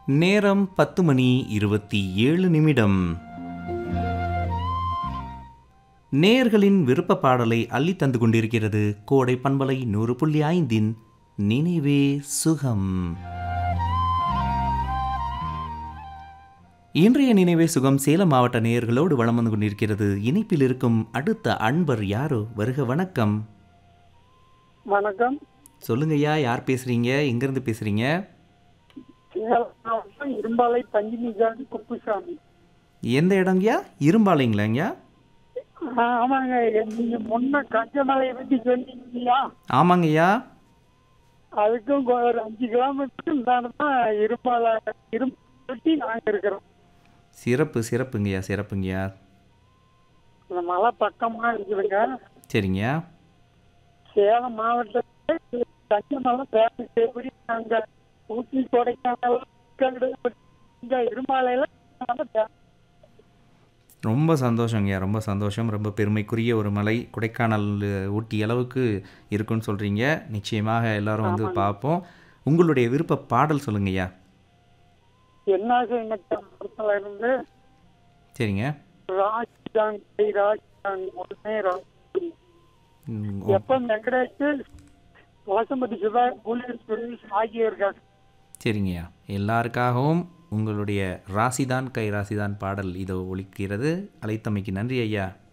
நேரம் பத்து மணி இருபத்தி ஏழு நிமிடம் நேயர்களின் விருப்ப பாடலை அள்ளி தந்து கொண்டிருக்கிறது கோடை பண்பலை நூறு புள்ளி ஐந்தின் நினைவே சுகம் இன்றைய நினைவே சுகம் சேலம் மாவட்ட நேயர்களோடு வலம் வந்து கொண்டிருக்கிறது இணைப்பில் இருக்கும் அடுத்த அன்பர் யாரோ வருக வணக்கம் வணக்கம் சொல்லுங்கய்யா யார் பேசுறீங்க எங்கிருந்து பேசுறீங்க சேலம் மாவட்டம் இரும்பாலை பஞ்சுமிகாந்தி குப்புசாமி எந்த இடங்கய்யா இரும்பாலைங்களாங்கய்யா ஆ, ஆமாங்க நீங்க முன்ன கஞ்சமலையை பத்தி சொன்னீங்க இல்லையா ஆமாங்கய்யா அதுக்கும் கொ- ஒரு அஞ்சு கிலோமீட்டர் இருந்தாலும் இரும்பாலை இரும்பு சுற்றி நாங்க இருக்கிறோம் சிறப்பு சிறப்புங்கய்யா சிறப்புங்கய்யா இந்த மலை பக்கமா இருக்குதுங்க சரிங்கய்யா சேலம் மாவட்டத்தில் கஞ்சமலை பேருந்து எப்படி நாங்க ஊட்டி கொடைக்கானல் இங்க இரும்பாலையில நாங்க பே- ரொம்ப சந்தோஷங்கய்யா ரொம்ப சந்தோஷம் ரொம்ப பெருமைக்குரிய ஒரு மலை கொடைக்கானல் அஹ், ஊட்டி அளவுக்கு இருக்குன்னு சொல்கிறீங்க நிச்சயமாக எல்லாரும் வந்து பார்ப்போம் உங்களுடைய விருப்ப பாடல் சொல்லுங்கய்யா என்னாக இடத்துல இருந்து சரிங்க ராஜ்தான் ராஜ்தான் உடனே ராஜ் ம், எப்ப வெங்கடேஷ் வசமதி சிவா குளிர் சுரேஷ் ஆகியோர்கள் சரிங்கய்யா எல்லாருக்காகவும் உங்களுடைய ராசிதான் கை ராசிதான் பாடல் இதோ ஒலிக்கிறது அழைத்தமைக்கு நன்றி ஐயா